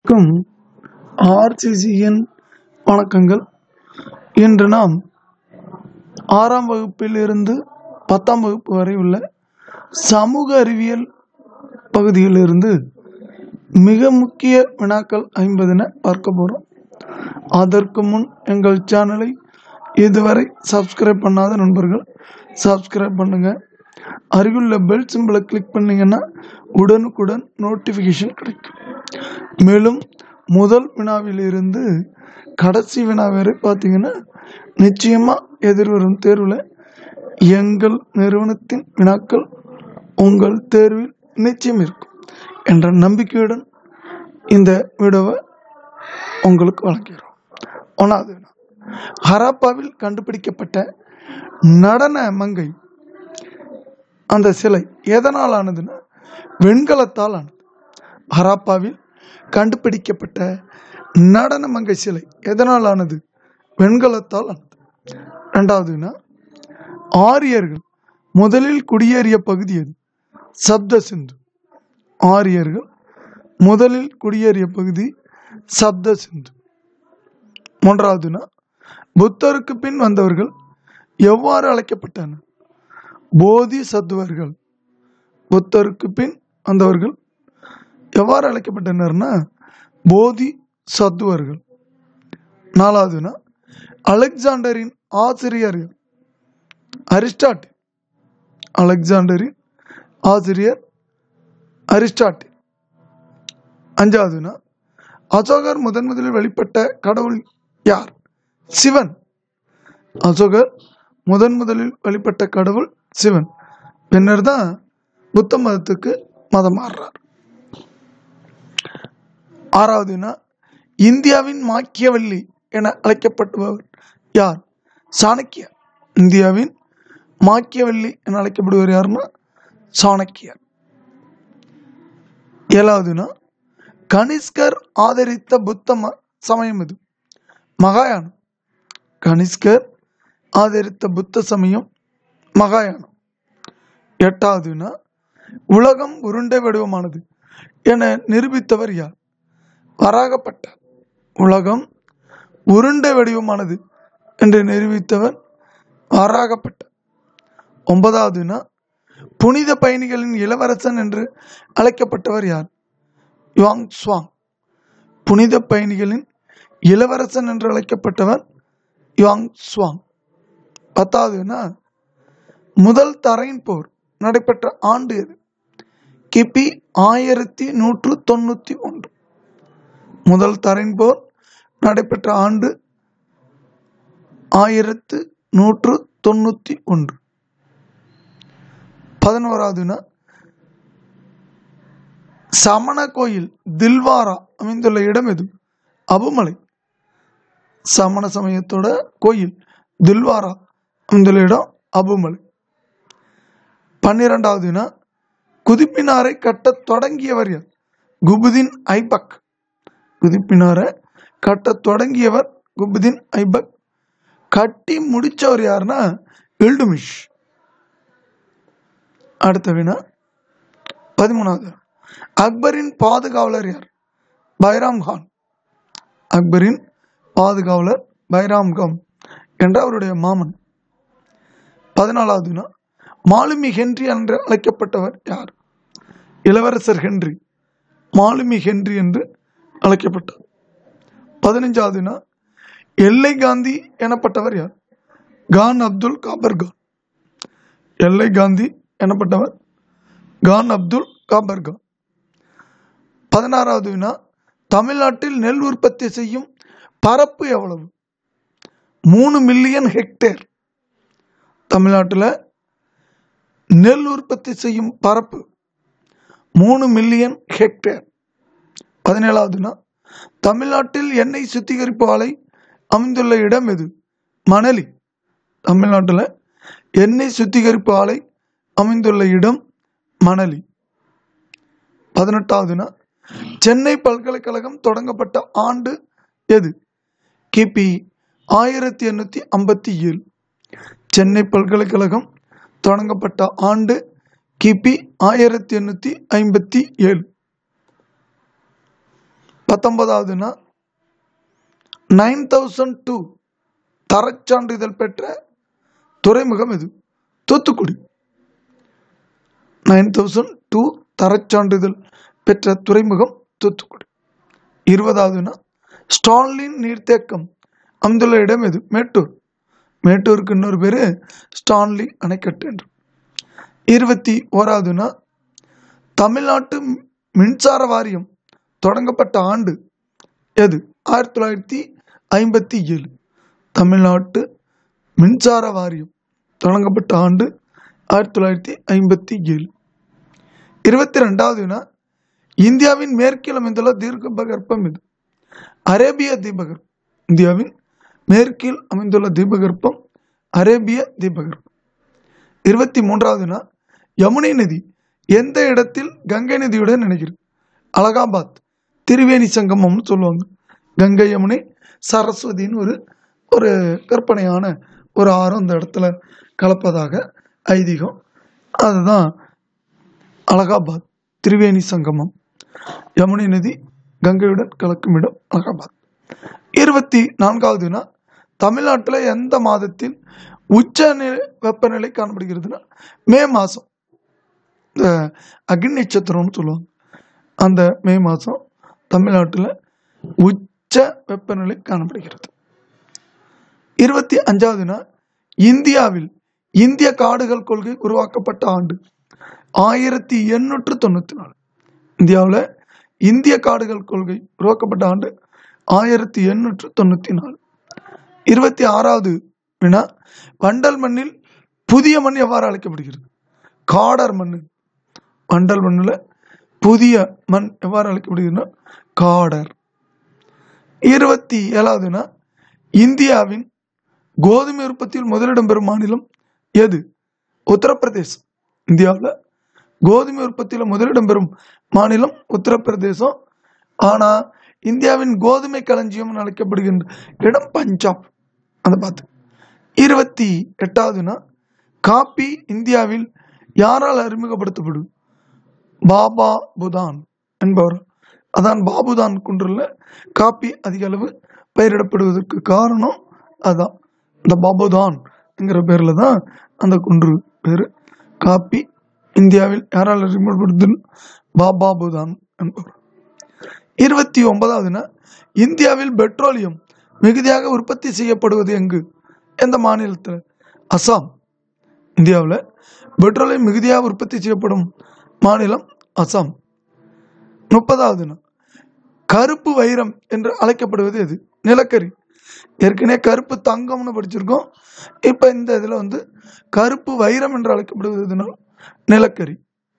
அனைவருக்கும் ஆர்சிசியின் வணக்கங்கள் இன்று நாம் ஆறாம் வகுப்பிலிருந்து பத்தாம் வகுப்பு வரை உள்ள சமூக அறிவியல் பகுதியிலிருந்து மிக முக்கிய வினாக்கள் ஐம்பதின பார்க்க போகிறோம் அதற்கு முன் எங்கள் சேனலை இதுவரை சப்ஸ்கிரைப் பண்ணாத நண்பர்கள் சப்ஸ்கிரைப் பண்ணுங்க அருகிலுள்ள பெல் சிம்பிளை கிளிக் பண்ணீங்கன்னா உடனுக்குடன் நோட்டிஃபிகேஷன் கிடைக்கும் மேலும் முதல் வினாவிலிருந்து கடைசி வினா வரை பார்த்தீங்கன்னா நிச்சயமாக எதிர்வரும் தேர்வில் எங்கள் நிறுவனத்தின் வினாக்கள் உங்கள் தேர்வில் நிச்சயம் இருக்கும் என்ற நம்பிக்கையுடன் இந்த வீடியோவை உங்களுக்கு வழங்குகிறோம் ஒன்றாவது வினா ஹராப்பாவில் கண்டுபிடிக்கப்பட்ட நடன மங்கை அந்த சிலை எதனால் ஆனதுன்னா வெண்கலத்தால் ஆனது ஹராப்பாவில் கண்டுபிடிக்கப்பட்ட நடன மங்கை சிலை எதனால் ஆனது வெண்கலத்தால் ஆனது ரெண்டாவதுன்னா ஆரியர்கள் முதலில் குடியேறிய பகுதி எது சப்த சிந்து ஆரியர்கள் முதலில் குடியேறிய பகுதி சப்த சிந்து மூன்றாவதுனா புத்தருக்கு பின் வந்தவர்கள் எவ்வாறு அழைக்கப்பட்டனர் போதி சத்துவர்கள் புத்தருக்கு பின் வந்தவர்கள் எவ்வாறு அழைக்கப்பட்டனர்னா போதி சத்துவர்கள் நாலாவதுனா அலெக்சாண்டரின் ஆசிரியர்கள் அரிஸ்டாட்டில் அலெக்சாண்டரின் ஆசிரியர் அரிஸ்டாட்டில் அஞ்சாவதுனா அசோகர் முதன் முதலில் வெளிப்பட்ட கடவுள் யார் சிவன் அசோகர் முதன் முதலில் வெளிப்பட்ட கடவுள் சிவன் பின்னர் தான் புத்த மதத்துக்கு மதம் மாறுறார் ஆறாவதுனா இந்தியாவின் மாக்கியவல்லி என அழைக்கப்பட்டவர் யார் சாணக்கியர் இந்தியாவின் மாக்கியவல்லி என அழைக்கப்படுவர் யாருன்னா சாணக்கியர் ஏழாவதுனா கனிஷ்கர் ஆதரித்த புத்த ம சமயம் இது மகாயானம் கனிஷ்கர் ஆதரித்த புத்த சமயம் மகாயானம் எட்டாவதுனா உலகம் உருண்டை வடிவமானது என நிரூபித்தவர் யார் வராகப்பட்டார் உலகம் உருண்டை வடிவமானது என்று நிரூபித்தவர் வராகப்பட்டார் ஒன்பதாவதுனா புனித பயணிகளின் இளவரசன் என்று அழைக்கப்பட்டவர் யார் யுவாங் சுவாங் புனித பயணிகளின் இளவரசன் என்று அழைக்கப்பட்டவர் யுவாங் சுவாங் பத்தாவதுனா முதல் தரையின் போர் நடைபெற்ற ஆண்டு எது கிபி ஆயிரத்தி நூற்று தொண்ணூற்றி ஒன்று முதல் தரையின் போர் நடைபெற்ற ஆண்டு ஆயிரத்து நூற்று தொண்ணூற்றி ஒன்று பதினோராவதுனா சமண கோயில் தில்வாரா அமைந்துள்ள இடம் எது அபுமலை சமண சமயத்தோட கோயில் தில்வாரா அமைந்துள்ள இடம் அபுமலை பன்னிரெண்டாவதுனா குதிப்பினாரை கட்டத் தொடங்கியவர் யார் குபுதீன் ஐபக் குதிப்பினாரை கட்டத் தொடங்கியவர் குபுதீன் ஐபக் கட்டி முடிச்சவர் யாருன்னா இல்டுமிஷ் அடுத்த வினா பதிமூணாவது அக்பரின் பாதுகாவலர் யார் பைராம் கான் அக்பரின் பாதுகாவலர் பைராம் கான் என்ற அவருடைய மாமன் பதினாலாவதுனா மாலுமி ஹென்றி என்று அழைக்கப்பட்டவர் யார் இளவரசர் ஹென்றி மாலுமி ஹென்றி என்று அழைக்கப்பட்டார் பதினஞ்சாவதுனா எல்லை காந்தி எனப்பட்டவர் யார் கான் அப்துல் காபர் கான் எல்லை காந்தி எனப்பட்டவர் கான் அப்துல் காபர் கான் பதினாறாவது வினா தமிழ்நாட்டில் நெல் உற்பத்தி செய்யும் பரப்பு எவ்வளவு மூணு மில்லியன் ஹெக்டேர் தமிழ்நாட்டில் நெல் உற்பத்தி செய்யும் பரப்பு மூணு மில்லியன் ஹெக்டேர் பதினேழாவதுனா தமிழ்நாட்டில் எண்ணெய் சுத்திகரிப்பு ஆலை அமைந்துள்ள இடம் எது மணலி தமிழ்நாட்டில் எண்ணெய் சுத்திகரிப்பு ஆலை அமைந்துள்ள இடம் மணலி பதினெட்டாவதுனா சென்னை பல்கலைக்கழகம் தொடங்கப்பட்ட ஆண்டு எது கிபி ஆயிரத்தி எண்ணூற்றி ஐம்பத்தி ஏழு சென்னை பல்கலைக்கழகம் தொடங்கப்பட்ட ஆண்டு கிபி ஆயிரத்தி எண்ணூற்றி ஐம்பத்தி ஏழு பத்தொன்பதாவதுன்னா நைன் தௌசண்ட் டூ தரச்சான்றிதழ் பெற்ற துறைமுகம் எது தூத்துக்குடி நைன் தௌசண்ட் டூ தரச்சான்றிதழ் பெற்ற துறைமுகம் தூத்துக்குடி இருபதாவதுன்னா ஸ்டான்லின் நீர்த்தேக்கம் அமைந்துள்ள இடம் எது மேட்டூர் மேட்டூருக்கு இன்னொரு பேர் ஸ்டான்லி அணைக்கட்டு என்று இருபத்தி ஓராவதுன்னா தமிழ்நாட்டு மின்சார வாரியம் தொடங்கப்பட்ட ஆண்டு எது ஆயிரத்தி தொள்ளாயிரத்தி ஐம்பத்தி ஏழு தமிழ்நாட்டு மின்சார வாரியம் தொடங்கப்பட்ட ஆண்டு ஆயிரத்தி தொள்ளாயிரத்தி ஐம்பத்தி ஏழு இருபத்தி ரெண்டாவதுனா இந்தியாவின் மேற்கில் அமைந்துள்ள தீர்க்கபகற்பம் இது அரேபிய தீபகற்பம் இந்தியாவின் மேற்கில் அமைந்துள்ள தீபகற்பம் அரேபிய தீபகற்பம் இருபத்தி மூன்றாவதுனா யமுனை நதி எந்த இடத்தில் கங்கை நதியுடன் இணைகிறது அலகாபாத் திரிவேணி சங்கமம்னு சொல்லுவாங்க கங்கை யமுனை சரஸ்வதின்னு ஒரு ஒரு கற்பனையான ஒரு ஆறும் அந்த இடத்துல கலப்பதாக ஐதீகம் அதுதான் அலகாபாத் திரிவேணி சங்கமம் யமுனை நதி கங்கையுடன் கலக்கும் இடம் அலகாபாத் இருபத்தி நான்காவதுனா தமிழ்நாட்டில் எந்த மாதத்தில் உச்ச நி- வெப்பநிலை காணப்படுகிறதுனா மே மாதம் இந்த அக்னி நட்சத்திரம்னு சொல்லுவாங்க அந்த மே மாதம் தமிழ்நாட்டில் உச்ச வெப்பநிலை காணப்படுகிறது இருபத்தி அஞ்சாவதுனா இந்தியாவில் இந்திய காடுகள் கொள்கை உருவாக்கப்பட்ட ஆண்டு ஆயிரத்தி எண்ணூற்று தொண்ணூற்றி நாலு இந்தியாவில் இந்திய காடுகள் கொள்கை உருவாக்கப்பட்ட ஆண்டு ஆயிரத்தி எண்ணூற்று தொண்ணூற்றி நாலு இருபத்தி ஆறாவது வினா வண்டல் மண்ணில் புதிய மண் எவ்வாறு அழைக்கப்படுகிறது காடர் மண் வண்டல் மண்ணில் புதிய மண் எவ்வாறு அழைக்கப்படுகிறதுனா காடர் இருபத்தி ஏழாவதுனா இந்தியாவின் கோதுமை உற்பத்தியில் முதலிடம் பெறும் மாநிலம் எது உத்தரப்பிரதேசம் இந்தியாவில் கோதுமை உற்பத்தியில் முதலிடம் பெறும் மாநிலம் உத்தரப்பிரதேசம் ஆனால் இந்தியாவின் கோதுமை களஞ்சியம் அழைக்கப்படுகின்ற இடம் பஞ்சாப் அதை பார்த்து இருபத்தி எட்டாவதுனா காப்பி இந்தியாவில் யாரால் அறிமுகப்படுத்தப்படும் பாபா புதான் என்பவர் அதான் பாபுதான் குன்றில் காப்பி அதிக அளவு பயிரிடப்படுவதற்கு காரணம் அதான் இந்த பாபுதான் என்கிற பேரில் தான் அந்த குன்று பேர் காப்பி இந்தியாவில் யாரால் அறிமுகப்படுத்து பாபா புதான் என்பவர் இருபத்தி ஒன்பதாவதுனா இந்தியாவில் பெட்ரோலியம் மிகுதியாக உற்பத்தி செய்யப்படுவது எங்கு எந்த மாநிலத்தில் அசாம் இந்தியாவில் பெட்ரோலியம் மிகுதியாக உற்பத்தி செய்யப்படும் மாநிலம் அசாம் முப்பதாவது நாள் கருப்பு வைரம் என்று அழைக்கப்படுவது எது நிலக்கரி ஏற்கனவே கருப்பு தங்கம்னு படிச்சிருக்கோம் இப்போ இந்த இதில் வந்து கருப்பு வைரம் என்று அழைக்கப்படுவது எதுனால் நிலக்கரி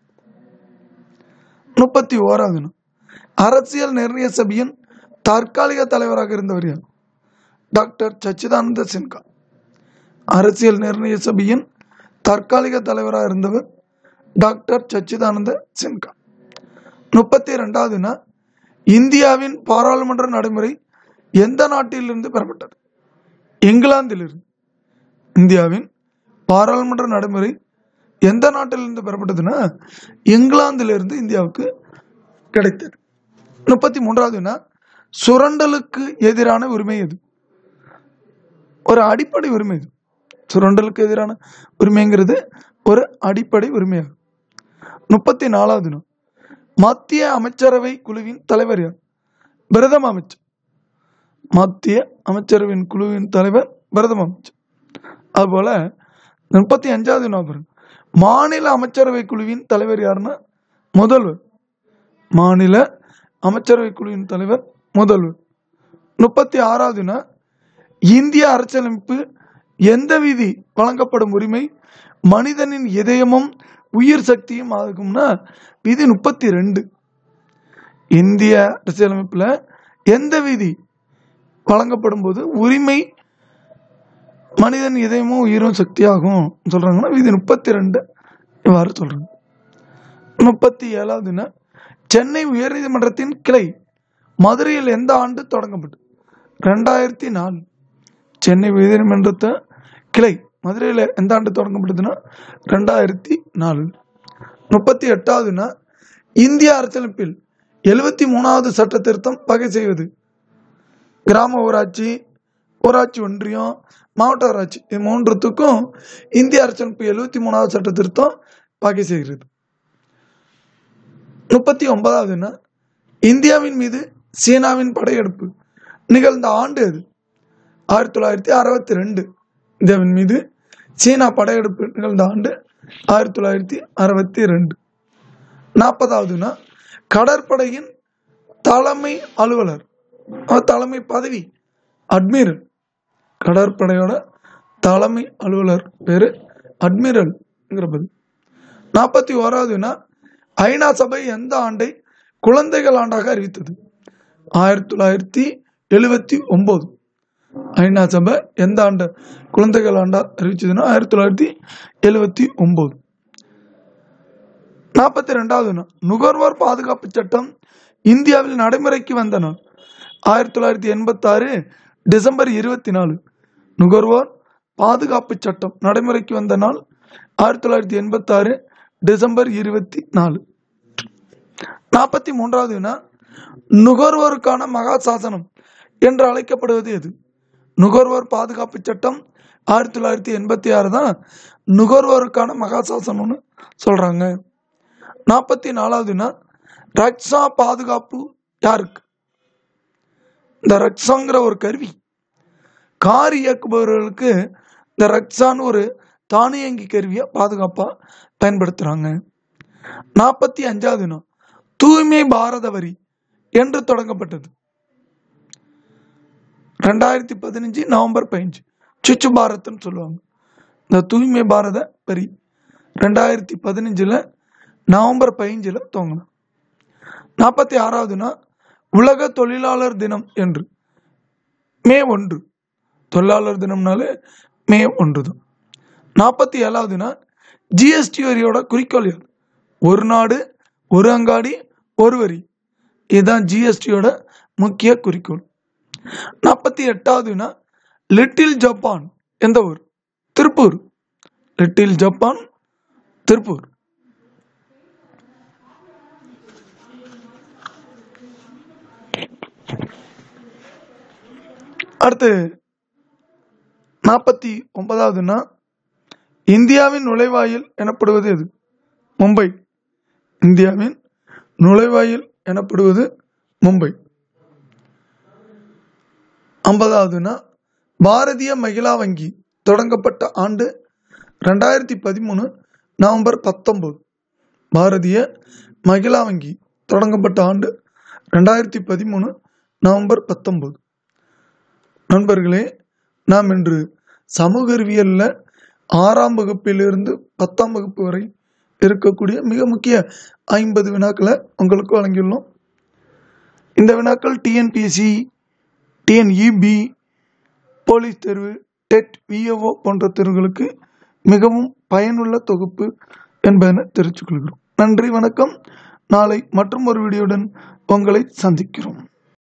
முப்பத்தி ஓராவது நாள் அரசியல் நிர்ணய சபையின் தற்காலிக தலைவராக இருந்தவர் யார் டாக்டர் சச்சிதானந்த சின்ஹா அரசியல் நிர்ணய சபையின் தற்காலிக தலைவராக இருந்தவர் டாக்டர் சச்சிதானந்த சின்ஹா முப்பத்தி ரெண்டாவதுனா இந்தியாவின் பாராளுமன்ற நடைமுறை எந்த நாட்டிலிருந்து பெறப்பட்டது இங்கிலாந்திலிருந்து இந்தியாவின் பாராளுமன்ற நடைமுறை எந்த நாட்டிலிருந்து பெறப்பட்டதுன்னா இங்கிலாந்திலிருந்து இந்தியாவுக்கு கிடைத்தது முப்பத்தி மூன்றாவதுனா சுரண்டலுக்கு எதிரான உரிமை எது ஒரு அடிப்படை உரிமை இது சுரண்டலுக்கு எதிரான உரிமைங்கிறது ஒரு அடிப்படை உரிமையாகும் முப்பத்தி நாலாவது நாள் மத்திய அமைச்சரவை குழுவின் தலைவர் யார் பிரதம அமைச்சர் மத்திய அமைச்சரவையின் குழுவின் தலைவர் பிரதம அமைச்சர் அதுபோல முப்பத்தி அஞ்சாவது நாள் பாருங்க மாநில அமைச்சரவை குழுவின் தலைவர் யாருன்னா முதல்வர் மாநில அமைச்சரவை குழுவின் தலைவர் முதல்வர் முப்பத்தி ஆறாவதுனா இந்திய அரசியலமைப்பு எந்த விதி வழங்கப்படும் உரிமை மனிதனின் இதயமும் உயிர் சக்தியும் ஆகும்னா விதி முப்பத்தி ரெண்டு இந்திய அரசியலமைப்புல எந்த விதி வழங்கப்படும் போது உரிமை மனிதன் இதயமும் உயிரும் சக்தியாகும் சொல்றாங்கன்னா விதி முப்பத்தி ரெண்டு இவ்வாறு சொல்றாங்க முப்பத்தி ஏழாவதுன்னா சென்னை உயர்நீதிமன்றத்தின் கிளை மதுரையில் எந்த ஆண்டு தொடங்கப்பட்டது ரெண்டாயிரத்தி நாலு சென்னை உயர்நீதிமன்றத்தை கிளை மதுரையில் எந்த ஆண்டு தொடங்கப்பட்டதுன்னா ரெண்டாயிரத்தி நாலு முப்பத்தி எட்டாவதுன்னா இந்திய அரசியலமைப்பில் எழுபத்தி மூணாவது சட்ட திருத்தம் வகை செய்வது கிராம ஊராட்சி ஊராட்சி ஒன்றியம் மாவட்ட ஊராட்சி இது மூன்றுத்துக்கும் இந்திய அரசமைப்பு எழுபத்தி மூணாவது சட்ட திருத்தம் வகை செய்கிறது முப்பத்தி ஒன்பதாவதுன்னா இந்தியாவின் மீது சீனாவின் படையெடுப்பு நிகழ்ந்த ஆண்டு அது ஆயிரத்தி தொள்ளாயிரத்தி அறுபத்தி ரெண்டு இந்தியாவின் மீது சீனா படையெடுப்பு நிகழ்ந்த ஆண்டு ஆயிரத்தி தொள்ளாயிரத்தி அறுபத்தி ரெண்டு நாற்பதாவதுன்னா கடற்படையின் தலைமை அலுவலர் அஹ் தலைமை பதவி அட்மிரல் கடற்படையோட தலைமை அலுவலர் பேரு அட்மிரல்ங்கிற பதவி நாற்பத்தி ஓராவதுனா ஐநா சபை எந்த ஆண்டை குழந்தைகள் ஆண்டாக அறிவித்தது ஆயிரத்தி தொள்ளாயிரத்தி எழுபத்தி ஒன்பது ஐநா சபை எந்த ஆண்டு குழந்தைகள் ஆண்டா அறிவிச்சதுன்னா ஆயிரத்தி தொள்ளாயிரத்தி எழுபத்தி ஒன்பது நாற்பத்தி ரெண்டாவது நாள் நுகர்வோர் பாதுகாப்பு சட்டம் இந்தியாவில் நடைமுறைக்கு வந்த நாள் ஆயிரத்தி தொள்ளாயிரத்தி எண்பத்தாறு டிசம்பர் இருபத்தி நாலு நுகர்வோர் பாதுகாப்பு சட்டம் நடைமுறைக்கு வந்த நாள் ஆயிரத்தி தொள்ளாயிரத்தி எண்பத்தாறு டிசம்பர் இருபத்தி நாலு நாற்பத்தி மூன்றாவது வினா நுகர்வோருக்கான மகா சாசனம் என்று அழைக்கப்படுவது எது நுகர்வோர் பாதுகாப்பு சட்டம் ஆயிரத்தி தொள்ளாயிரத்தி எண்பத்தி ஆறு தான் நுகர்வோருக்கான மகா சாசனம்னு சொல்றாங்க நாற்பத்தி நாலாவதுனா ரக்ஷா பாதுகாப்பு யாருக்கு இந்த ரக்ஷாங்கிற ஒரு கருவி கார் இயக்குபவர்களுக்கு இந்த ரக்ஷான்னு ஒரு தானியங்கி கருவியை பாதுகாப்பாக பயன்படுத்துகிறாங்க நாற்பத்தி அஞ்சாவது நாள் தூய்மை பாரத வரி என்று தொடங்கப்பட்டது ரெண்டாயிரத்தி பதினஞ்சு நவம்பர் பதினஞ்சு சுச்சு பாரத்னு சொல்லுவாங்க இந்த தூய்மை பாரத வரி ரெண்டாயிரத்தி பதினஞ்சில் நவம்பர் பதினஞ்சில் துவங்கணும் நாற்பத்தி ஆறாவதுனா உலக தொழிலாளர் தினம் என்று மே ஒன்று தொழிலாளர் தினம்னாலே மே ஒன்று தான் நாற்பத்தி ஏழாவதுனா ஜிஎஸ்டி வரியோட குறிக்கோள் யாது ஒரு நாடு ஒரு அங்காடி ஒரு வரி இதுதான் ஜிஎஸ்டியோட முக்கிய குறிக்கோள் நாற்பத்தி எட்டாவதுனா லிட்டில் ஜப்பான் எந்த ஊர் திருப்பூர் லிட்டில் ஜப்பான் திருப்பூர் அடுத்து நாற்பத்தி ஒன்பதாவதுன்னா இந்தியாவின் நுழைவாயில் எனப்படுவது எது மும்பை இந்தியாவின் நுழைவாயில் எனப்படுவது மும்பை ஐம்பதாவதுனா பாரதிய மகிழா வங்கி தொடங்கப்பட்ட ஆண்டு ரெண்டாயிரத்தி பதிமூணு நவம்பர் பத்தொன்பது பாரதிய மகிழா வங்கி தொடங்கப்பட்ட ஆண்டு ரெண்டாயிரத்தி பதிமூணு நவம்பர் பத்தொன்பது நண்பர்களே நாம் இன்று சமூக அறிவியலில் ஆறாம் வகுப்பிலிருந்து பத்தாம் வகுப்பு வரை இருக்கக்கூடிய மிக முக்கிய ஐம்பது வினாக்களை உங்களுக்கு வழங்கியுள்ளோம் இந்த வினாக்கள் டிஎன்பிஎஸ்சி டிஎன்இபி போலீஸ் தேர்வு டெட் விஏஓ போன்ற தேர்வுகளுக்கு மிகவும் பயனுள்ள தொகுப்பு என்பதனை தெரிவித்துக் கொள்கிறோம் நன்றி வணக்கம் நாளை மற்றும் ஒரு வீடியோடன் உங்களை சந்திக்கிறோம்